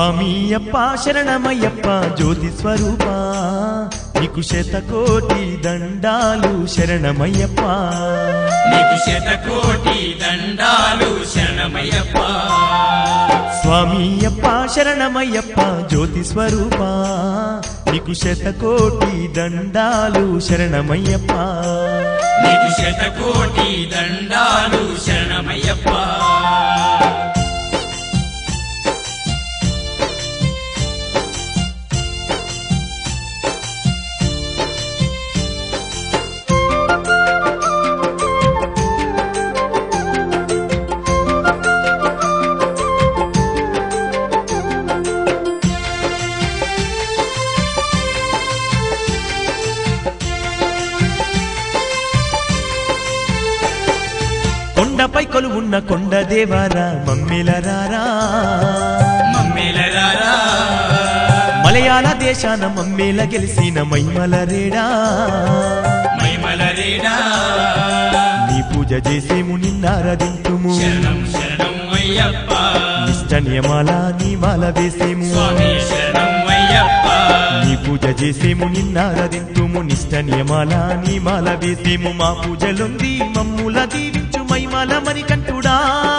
స్వామియప్ప శరణమయ్యప్ప జ్యోతి స్వరూప నీకు శతకోటి దండాలు శరణమయ్యప్ప నీకు శతకోటి దండాలు శరణమయ్యప్ప స్వామియప్ప శరణమయ్యప్ప జ్యోతి స్వరూప నీకు శతకోటి దండాలు శరణమయ్యప్ప నీకు శతకోటి దండాలు శరణమయ్యప్ప కొండపై కొలువున్న కొండ దేవారా మమ్మిలరారా మమ్మేలరారా మలయాళ దేశాన మమ్మేల గెలిసిన మైమల రేడా మైమలరేడా నీ పూజ చేసేము నిన్నారదింతుము శరణం శరణం అయ్యప్ప నిష్ట నియమాల నీ మాల వేసేము స్వామి శరణం అయ్యప్ప నీ పూజ చేసేము నిన్నారదింతుము నిష్ట నియమాల నీ మాల వేసేము మా పూజలుంది మమ్ముల దీవించు మైమాల మణికంఠుడా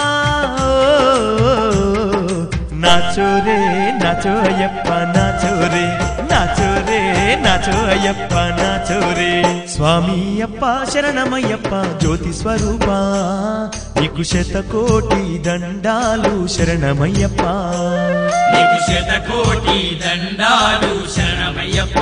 నాచోరే నాచో అయ్యప్ప నాచోరే నాచోరే నాచో అయ్యప్ప నాచోరే స్వామి అప్ప శరణమయ్యప్ప జ్యోతి స్వరూప నీకు శతకోటి దండాలు శరణమయ్యప్ప నీకు శతకోటి దండాలు శరణమయ్యప్ప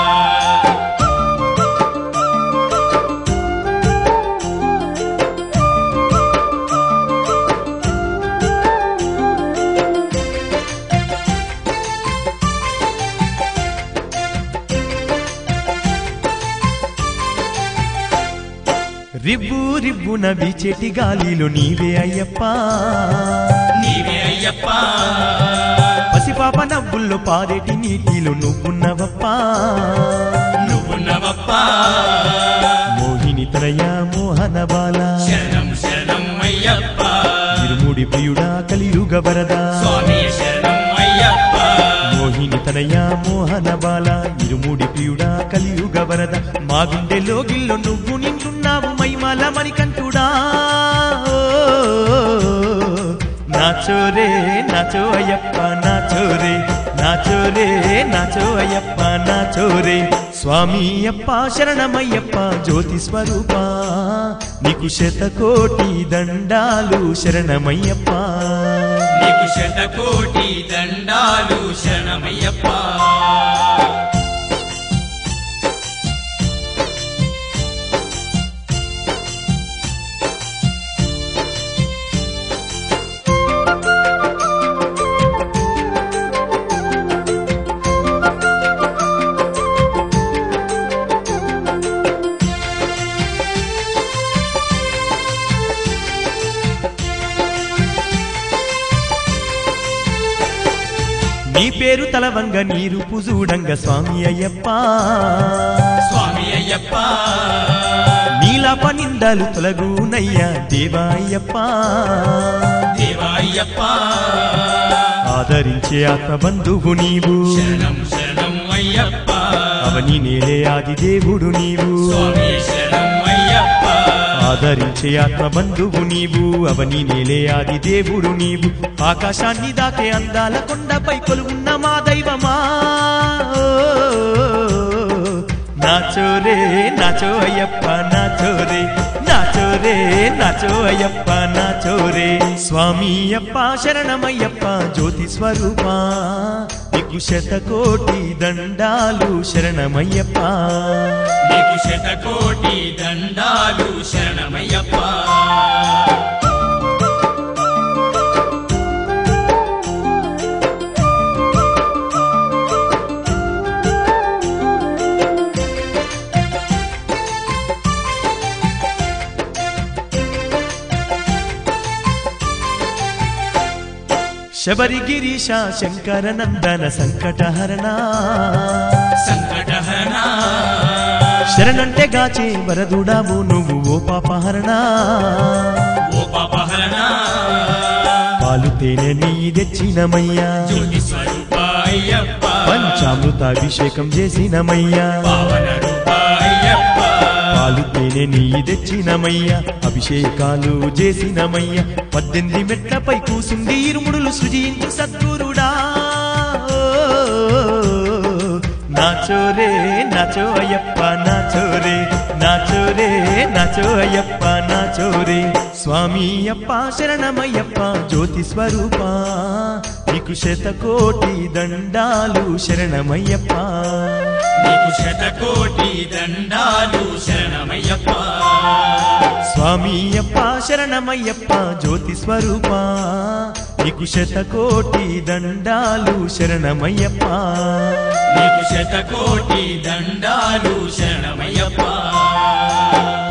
రివ్వు రివ్వున వీచేటి గాలిలో నీవే అయ్యప్ప నీవే అయ్యప్ప పసిపాప నవ్వుల్లో పారేటి నీటిలో నువ్వున్నవప్ప నువ్వున్నవప్ప మోహిని తనయ మోహన బాల శరణం శరణం అయ్యప్ప ఇరుముడి ప్రియుడా కలియుగ వరదా స్వామి శరణం అయ్యప్ప మోహిని తనయ మోహన బాల ఇరుముడి ప్రియుడా కలియుగ వరద మా గుండెలో గిల్లో నువ్వు నింటున్నావు మైమాల మణికంఠుడా నాచోరే నాచో అయ్యప్ప నాచోరే నాచోరే నాచో అయ్యప్ప నాచోరే స్వామి అప్ప శరణమయ్యప్ప జ్యోతి స్వరూప నీకు శతకోటి దండాలు శరణమయ్యప్ప నీకు శతకోటి దండాలు శరణమయ్యప్ప నీ పేరు తలవంగ నీరు పుజూడంగ స్వామి అయ్యప్ప స్వామి అయ్యప్ప నీలాప నిందలు తొలగునయ్యా దేవా అయ్యప్ప దేవా అయ్యప్ప ఆదరించే ఆత్మ బంధువు నీవు శరణం శరణం అయ్యప్ప అవని నేలే ఆది దేవుడు నీవు స్వామి శరణం అయ్యప్ప ఆదరించే ఆత్మ బంధువు నీవు అవని నేలే ఆది దేవుడు నీవు ఆకాశాన్ని దాకే అందాల కొండపై కొలువున్న మా దైవమా నాచోరే నాచో అయ్యప్ప నాచోరే నాచోరే నాచో అయ్యప్ప నాచోరే స్వామి అప్ప శరణమయ్యప్ప జ్యోతి స్వరూప నీకు శతకోటి దండాలు శరణమయ్యప్ప నీకు శతకోటి దండాలు శరణమయ్యప్ప శబరిగిరీశ శంకర నందన సంకటహరణ సంకటహరణ శరణంటే గాచే వరదుడావు నువ్వు ఓ పాపహరణ ఓ పాపహరణ పాలు తేనె నీ తెచ్చినమయ్యా జ్యోతి స్వరూప అయ్యప్ప పంచామృతాభిషేకం చేసినమయ్యా పావన రూప అయ్యప్ప పాలు తేనె నీ తెచ్చినమయ్యా అభిషేకాలు చేసినమయ్యా పద్దెనిమిది మెట్లపై కూసుండి ఇరుముడులు సృజించు సద్గురుడా నాచోరే నాచో అయ్యప్ప నాచోరే నాచోరే నాచో అయ్యప్ప నాచోరే స్వామి అప్ప శరణమయ్యప్ప జ్యోతి స్వరూప నీకు శతకోటి దండాలు శరణమయ్యప్ప నీకు శతకోటి దండాలు శరణమయ్యప్ప స్వామి అప్ప శరణమయ్యప్ప జ్యోతి స్వరూప నీకు శతకోటి దండాలు శరణమయ్యప్ప నీకు శతకోటి దండాలు శరణమయ్యప్ప